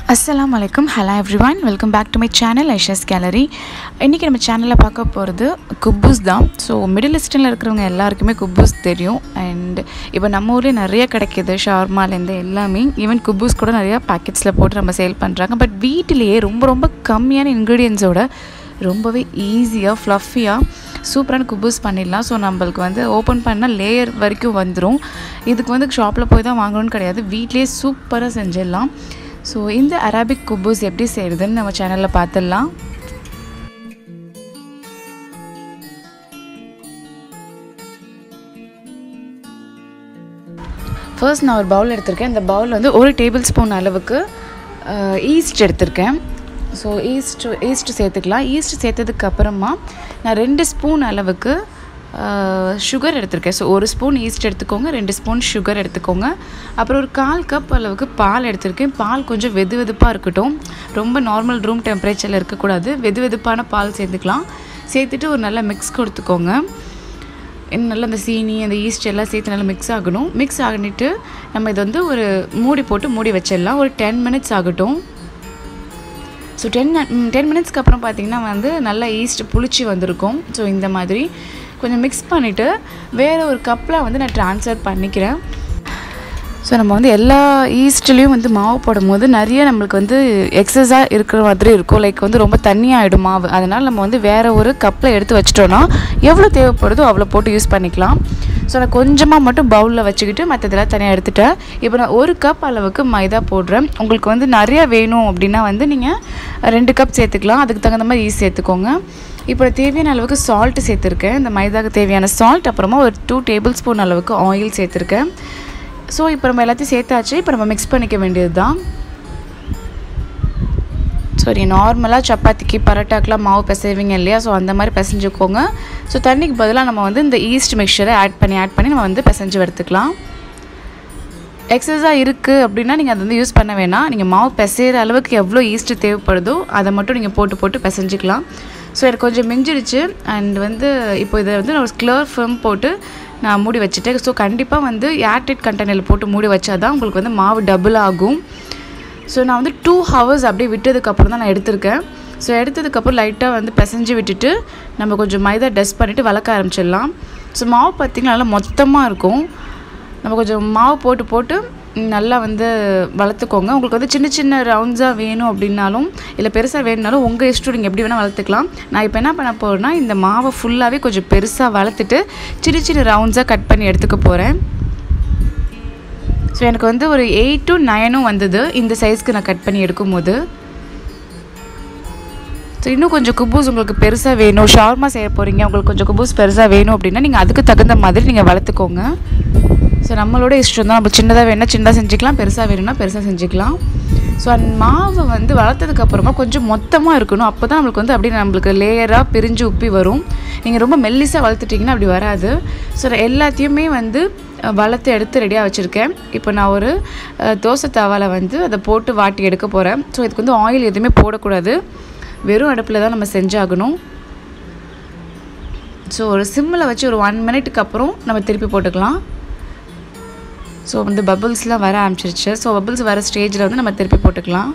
அஸ்ஸலாமு அலைக்கும் hello everyone welcome back to my channel Aisha's gallery இன்றைக்கி நம்ம சேனலில் பார்க்க போகிறது குப்பூஸ் தான் ஸோ மிடில் ஈஸ்டர்னில் இருக்கிறவங்க எல்லாருக்குமே குப்பூஸ் தெரியும் அண்ட் இப்போ நம்ம ஊர்லேயே நிறைய கிடைக்கிது ஷார்மாலேருந்து எல்லாமே ஈவன் குப்பூஸ் கூட நிறையா பேக்கெட்ஸில் போட்டு நம்ம சேல் பண்ணுறாங்க பட் வீட்டிலேயே ரொம்ப ரொம்ப கம்மியான இன்க்ரீடியன்ஸோட ரொம்பவே ஈஸியாக ஃப்ளஃபியாக சூப்பரான குப்பூஸ் பண்ணிடலாம் ஸோ நம்மளுக்கு வந்து ஓப்பன் பண்ணால் லேயர் வரைக்கும் வந்துடும் இதுக்கு வந்து ஷாப்பில் போய் தான் வாங்கணும்னு கிடையாது வீட்லேயே சூப்பராக செஞ்சிடலாம் ஸோ இந்த அரபிக் குப்பூஸ் எப்படி செய்கிறதுன்னு நம்ம சேனலில் பார்த்துடலாம் ஃபர்ஸ்ட் நான் ஒரு பவுல் எடுத்திருக்கேன் இந்த பவுல் வந்து ஒரு டேபிள் ஸ்பூன் அளவுக்கு ஈஸ்ட் எடுத்திருக்கேன் ஸோ ஈஸ்ட் ஈஸ்ட் சேர்த்துக்கலாம் ஈஸ்ட் சேர்த்ததுக்கு அப்புறமா நான் ரெண்டு ஸ்பூன் அளவுக்கு சுகர் எடுத்திருக்கேன் ஸோ ஒரு ஸ்பூன் ஈஸ்ட் எடுத்துக்கோங்க ரெண்டு ஸ்பூன் சுகர் எடுத்துக்கோங்க அப்புறம் ஒரு கால் கப் அளவுக்கு பால் எடுத்திருக்கேன் பால் கொஞ்சம் வெது வெதுப்பாக இருக்கட்டும் ரொம்ப நார்மல் ரூம் டெம்பரேச்சரில் இருக்கக்கூடாது வெது வெதுப்பான பால் சேர்த்துக்கலாம் சேர்த்துட்டு ஒரு நல்ல மிக்ஸ் கொடுத்துக்கோங்க நல்லா அந்த சீனி அந்த ஈஸ்ட் எல்லாம் சேர்த்து நல்லா மிக்ஸ் ஆகணும் மிக்ஸ் ஆகிட்டு நம்ம இதை வந்து ஒரு மூடி போட்டு மூடி வச்சிடலாம் ஒரு டென் மினிட்ஸ் ஆகட்டும் ஸோ டென் டென் மினிட்ஸ்க்கு அப்புறம் பார்த்திங்கன்னா வந்து நல்லா ஈஸ்ட் புளிச்சு வந்திருக்கும் ஸோ இந்த மாதிரி கொஞ்சம் மிக்ஸ் பண்ணிவிட்டு வேறு ஒரு கப்பில் வந்து நான் ட்ரான்ஸ்ஃபர் பண்ணிக்கிறேன் ஸோ நம்ம வந்து எல்லா ஈஸ்ட்லேயும் வந்து மாவு போடும்போது நிறைய நம்மளுக்கு வந்து எக்ஸஸாக இருக்கிற மாதிரி இருக்கும் லைக் வந்து ரொம்ப தண்ணியாகிடும் மாவு அதனால் நம்ம வந்து வேறு ஒரு கப்பில் எடுத்து வச்சிட்டோன்னா எவ்வளோ தேவைப்படுதோ அவ்வளோ போட்டு யூஸ் பண்ணிக்கலாம் ஸோ நான் கொஞ்சமாக மட்டும் பவுலில் வச்சுக்கிட்டு மற்றதெல்லாம் தனியாக எடுத்துட்டேன் இப்போ நான் ஒரு கப் அளவுக்கு மைதா போடுறேன் உங்களுக்கு வந்து நிறையா வேணும் அப்படின்னா வந்து நீங்கள் ரெண்டு கப் சேர்த்துக்கலாம் அதுக்கு தகுந்த மாதிரி ஈஸி சேர்த்துக்கோங்க இப்போ தேவையான அளவுக்கு சால்ட்டு சேர்த்துருக்கேன் இந்த மைதாவுக்கு தேவையான சால்ட் அப்புறமா ஒரு டூ டேபிள் ஸ்பூன் அளவுக்கு ஆயில் சேர்த்துருக்கேன் ஸோ இப்போ நம்ம எல்லாத்தையும் சேர்த்தாச்சு இப்போ நம்ம மிக்ஸ் பண்ணிக்க வேண்டியது தான் சரி நார்மலாக சப்பாத்திக்கு பரோட்டாக்கெலாம் மாவு பிசைவீங்க இல்லையா ஸோ அந்த மாதிரி பிசைஞ்சுக்கோங்க ஸோ தண்ணிக்கு பதிலாக நம்ம வந்து இந்த ஈஸ்ட் மிக்சரை ஆட் பண்ணி ஆட் பண்ணி நம்ம வந்து பிசைஞ்சு எடுத்துக்கலாம் எக்ஸஸாக இருக்குது அப்படின்னா நீங்கள் அதை வந்து யூஸ் பண்ண வேணாம் நீங்கள் மாவு பிசைகிற அளவுக்கு எவ்வளோ ஈஸ்ட்டு தேவைப்படுதோ அதை மட்டும் நீங்கள் போட்டு போட்டு பிசைஞ்சிக்கலாம் ஸோ எனக்கு கொஞ்சம் மிஞ்சிடுச்சு அண்ட் வந்து இப்போ இதை வந்து நான் ஒரு ஸ்க்ளர் ஃபிம் போட்டு நான் மூடி வச்சுட்டேன் ஸோ கண்டிப்பாக வந்து ஏர்டைட் கண்டெய்னரில் போட்டு மூடி வச்சா தான் உங்களுக்கு வந்து மாவு டபுள் ஆகும் ஸோ நான் வந்து டூ ஹவர்ஸ் அப்படியே விட்டதுக்கப்புறம் தான் நான் எடுத்திருக்கேன் ஸோ எடுத்ததுக்கப்புறம் லைட்டாக வந்து பிசைஞ்சு விட்டுட்டு நம்ம கொஞ்சம் மைதா டஸ்ட் பண்ணிவிட்டு வளர்க்க ஆரம்பிச்சிடலாம் ஸோ மாவு பார்த்திங்கன்னா நல்லா மொத்தமாக இருக்கும் நம்ம கொஞ்சம் மாவு போட்டு போட்டு நல்லா வந்து வளர்த்துக்கோங்க உங்களுக்கு வந்து சின்ன சின்ன ரவுண்ட்ஸாக வேணும் அப்படின்னாலும் இல்லை பெருசாக வேணுனாலும் உங்கள் இஷ்டம் நீங்கள் எப்படி வேணால் வளர்த்துக்கலாம் நான் இப்போ என்ன பண்ண போகிறேன்னா இந்த மாவை ஃபுல்லாகவே கொஞ்சம் பெருசாக வளர்த்துட்டு சின்ன சின்ன ரவுண்ட்ஸாக கட் பண்ணி எடுத்துக்க போகிறேன் ஸோ எனக்கு வந்து ஒரு எயிட் டு நைனும் வந்தது இந்த சைஸ்க்கு நான் கட் பண்ணி எடுக்கும்போது ஸோ இன்னும் கொஞ்சம் குபூஸ் உங்களுக்கு பெருசாக வேணும் ஷார்மா செய்ய போகிறீங்க உங்களுக்கு கொஞ்சம் குபூஸ் பெருசாக வேணும் அப்படின்னா நீங்கள் அதுக்கு தகுந்த மாதிரி நீங்கள் வளர்த்துக்கோங்க ஸோ நம்மளோட இஷ்டம் தான் நம்ம சின்னதாக வேணால் சின்னதாக செஞ்சுக்கலாம் பெருசாக வேணும்னா பெருசாக செஞ்சுக்கலாம் ஸோ அந்த மாவை வந்து வளர்த்ததுக்கப்புறமா கொஞ்சம் மொத்தமாக இருக்கணும் அப்போ தான் நம்மளுக்கு வந்து அப்படியே நம்மளுக்கு லேயராக பிரிஞ்சு உப்பி வரும் நீங்கள் ரொம்ப மெல்லிஸாக வளர்த்துட்டிங்கன்னா அப்படி வராது ஸோ எல்லாத்தையுமே வந்து வளர்த்து எடுத்து ரெடியாக வச்சுருக்கேன் இப்போ நான் ஒரு தோசை தவாவில் வந்து அதை போட்டு வாட்டி எடுக்க போகிறேன் ஸோ இதுக்கு வந்து ஆயில் எதுவுமே போடக்கூடாது வெறும் அடுப்பில் தான் நம்ம செஞ்சாகணும் ஸோ ஒரு சிம்மில் வச்சு ஒரு ஒன் மினிட்டுக்கு அப்புறம் நம்ம திருப்பி போட்டுக்கலாம் ஸோ வந்து பபிள்ஸ்லாம் வர ஆரம்பிச்சிருச்சு ஸோ பபிள்ஸ் வர ஸ்டேஜில் வந்து நம்ம திருப்பி போட்டுக்கலாம்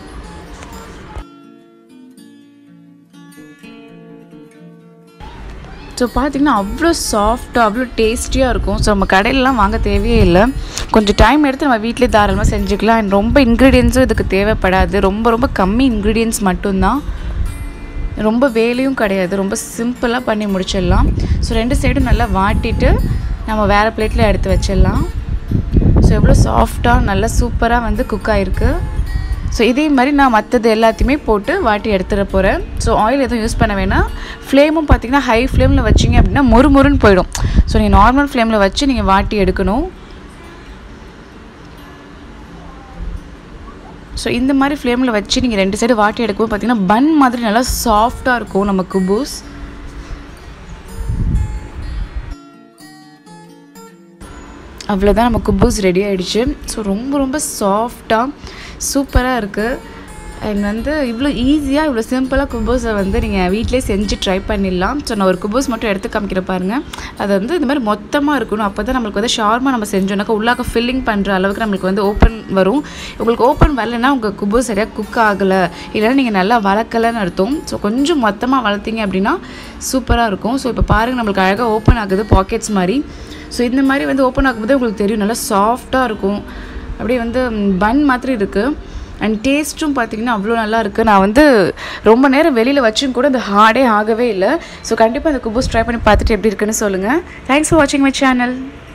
ஸோ பார்த்திங்கன்னா அவ்வளோ சாஃப்டாக அவ்வளோ டேஸ்டியாக இருக்கும் ஸோ நம்ம கடையிலலாம் வாங்க தேவையே இல்லை கொஞ்சம் டைம் எடுத்து நம்ம வீட்டிலே தாராளமாக செஞ்சுக்கலாம் அண்ட் ரொம்ப இன்க்ரீடியன்ஸும் இதுக்கு தேவைப்படாது ரொம்ப ரொம்ப கம்மி இன்க்ரீடியன்ஸ் மட்டும்தான் ரொம்ப வேலையும் கிடையாது ரொம்ப சிம்பிளாக பண்ணி முடிச்சிடலாம் ஸோ ரெண்டு சைடும் நல்லா வாட்டிட்டு நம்ம வேறு பிளேட்டில் எடுத்து வச்சிடலாம் ஸோ எவ்வளோ சாஃப்டாக நல்லா சூப்பராக வந்து குக் ஆகிருக்கு ஸோ இதே மாதிரி நான் மற்றது எல்லாத்தையுமே போட்டு வாட்டி எடுத்துட போகிறேன் ஸோ ஆயில் எதுவும் யூஸ் பண்ண வேணாம் ஃப்ளேமும் பார்த்திங்கன்னா ஹை ஃப்ளேமில் வச்சிங்க அப்படின்னா மொறு மொறுன்னு போயிடும் ஸோ நீங்கள் நார்மல் ஃப்ளேமில் வச்சு நீங்கள் வாட்டி எடுக்கணும் ஸோ இந்த மாதிரி ஃப்ளேமில் வச்சு நீங்கள் ரெண்டு சைடு வாட்டி எடுக்கும்போது பார்த்திங்கன்னா பன் மாதிரி நல்லா சாஃப்டாக இருக்கும் நம்ம குபூஸ் அவ்வளோதான் நம்ம குப்பூஸ் ரெடி ஆகிடுச்சு ஸோ ரொம்ப ரொம்ப சாஃப்டாக சூப்பராக இருக்குது அண்ட் வந்து இவ்வளோ ஈஸியாக இவ்வளோ சிம்பிளாக குபோஸை வந்து நீங்கள் வீட்டிலே செஞ்சு ட்ரை பண்ணிடலாம் ஸோ நான் ஒரு குபோஸ் மட்டும் எடுத்து காமிக்கிற பாருங்கள் அது வந்து இந்த மாதிரி மொத்தமாக இருக்கணும் அப்போ தான் நம்மளுக்கு வந்து ஷார்மா நம்ம செஞ்சோம்னாக்கா உள்ளாக்க ஃபில்லிங் பண்ணுற அளவுக்கு நம்மளுக்கு வந்து ஓப்பன் வரும் உங்களுக்கு ஓப்பன் வரலைன்னா உங்கள் குபோஸ் சரியாக குக் ஆகலை இல்லைன்னா நீங்கள் நல்லா வளர்க்கலைன்னு அர்த்தம் ஸோ கொஞ்சம் மொத்தமாக வளர்த்தீங்க அப்படின்னா சூப்பராக இருக்கும் ஸோ இப்போ பாருங்கள் நம்மளுக்கு அழகாக ஓப்பன் ஆகுது பாக்கெட்ஸ் மாதிரி ஸோ இந்த மாதிரி வந்து ஓப்பன் ஆகும்போது உங்களுக்கு தெரியும் நல்லா சாஃப்டாக இருக்கும் அப்படியே வந்து பன் மாதிரி இருக்குது அண்ட் டேஸ்ட்டும் பார்த்தீங்கன்னா அவ்வளோ நல்லா இருக்குது நான் வந்து ரொம்ப நேரம் வெளியில் வச்சும் கூட இந்த ஹார்டே ஆகவே இல்லை ஸோ கண்டிப்பாக அந்த குபூஸ் ட்ரை பண்ணி பார்த்துட்டு எப்படி இருக்குன்னு சொல்லுங்கள் தேங்க்ஸ் ஃபார் வாட்சிங் மை சேனல்